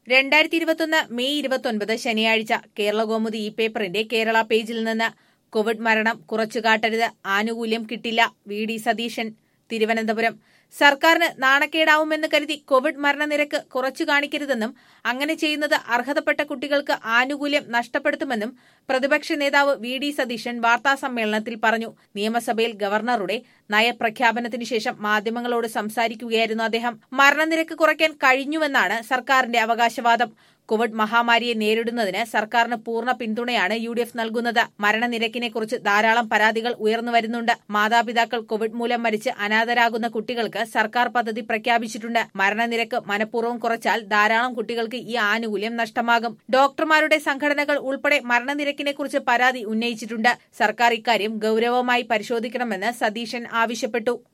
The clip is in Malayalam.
രണ്ടായിരത്തി ഇരുപത്തൊന്ന് മെയ് ഇരുപത്തൊൻപത് ശനിയാഴ്ച കേരളകൗമുദി ഈ പേപ്പറിന്റെ കേരള പേജിൽ നിന്ന് കോവിഡ് മരണം കുറച്ചു കാട്ടരുത് ആനുകൂല്യം കിട്ടില്ല വി ഡി സതീശൻ തിരുവനന്തപുരം സർക്കാരിന് നാണക്കേടാവുമെന്ന് കരുതി കോവിഡ് മരണനിരക്ക് കുറച്ചു കാണിക്കരുതെന്നും അങ്ങനെ ചെയ്യുന്നത് അർഹതപ്പെട്ട കുട്ടികൾക്ക് ആനുകൂല്യം നഷ്ടപ്പെടുത്തുമെന്നും പ്രതിപക്ഷ നേതാവ് വി ഡി സതീശൻ വാർത്താസമ്മേളനത്തിൽ പറഞ്ഞു നിയമസഭയിൽ ഗവർണറുടെ നയപ്രഖ്യാപനത്തിനു ശേഷം മാധ്യമങ്ങളോട് സംസാരിക്കുകയായിരുന്നു അദ്ദേഹം മരണനിരക്ക് കുറയ്ക്കാൻ കഴിഞ്ഞുവെന്നാണ് സർക്കാരിന്റെ അവകാശവാദം കോവിഡ് മഹാമാരിയെ നേരിടുന്നതിന് സർക്കാരിന് പൂർണ്ണ പിന്തുണയാണ് യു ഡി എഫ് നൽകുന്നത് മരണനിരക്കിനെക്കുറിച്ച് ധാരാളം പരാതികൾ ഉയർന്നു വരുന്നുണ്ട് മാതാപിതാക്കൾ കോവിഡ് മൂലം മരിച്ച് അനാഥരാകുന്ന കുട്ടികൾക്ക് സർക്കാർ പദ്ധതി പ്രഖ്യാപിച്ചിട്ടുണ്ട് മരണനിരക്ക് മനഃപൂർവ്വം കുറച്ചാൽ ധാരാളം കുട്ടികൾക്ക് ഈ ആനുകൂല്യം നഷ്ടമാകും ഡോക്ടർമാരുടെ സംഘടനകൾ ഉൾപ്പെടെ മരണനിരക്കിനെക്കുറിച്ച് പരാതി ഉന്നയിച്ചിട്ടുണ്ട് സർക്കാർ ഇക്കാര്യം ഗൌരവമായി പരിശോധിക്കണമെന്ന് സതീശൻ ആവശ്യപ്പെട്ടു